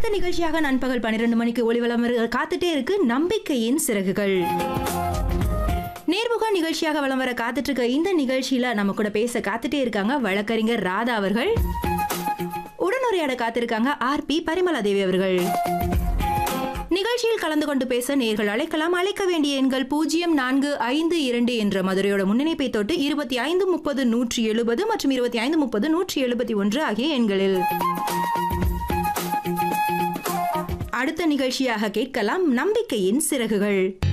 அடுத்த நிகழ்ச்சியாக நண்பகல் பன்னிரண்டு மணிக்கு ஒளிவலம் வர காத்துட்டே இருக்கு நம்பிக்கையின் சிறகுகள் நேர்முக நிகழ்ச்சியாக வலம் வர காத்துட்டு இருக்க இந்த நிகழ்ச்சியில நம்ம கூட பேச காத்துட்டே இருக்காங்க வழக்கறிஞர் ராதா அவர்கள் உடனுரையாட காத்திருக்காங்க ஆர் பி பரிமலா தேவி அவர்கள் நிகழ்ச்சியில் கலந்து கொண்டு பேச நேர்கள் அழைக்கலாம் அழைக்க வேண்டிய எண்கள் பூஜ்ஜியம் நான்கு ஐந்து இரண்டு என்ற மதுரையோட முன்னிணைப்பை தொட்டு இருபத்தி ஐந்து முப்பது நூற்றி எழுபது மற்றும் இருபத்தி ஐந்து முப்பது நூற்றி எழுபத்தி ஒன்று ஆகிய எண்களில் அடுத்த நிகழ்ச்சியாக கேட்கலாம் நம்பிக்கையின் சிறகுகள்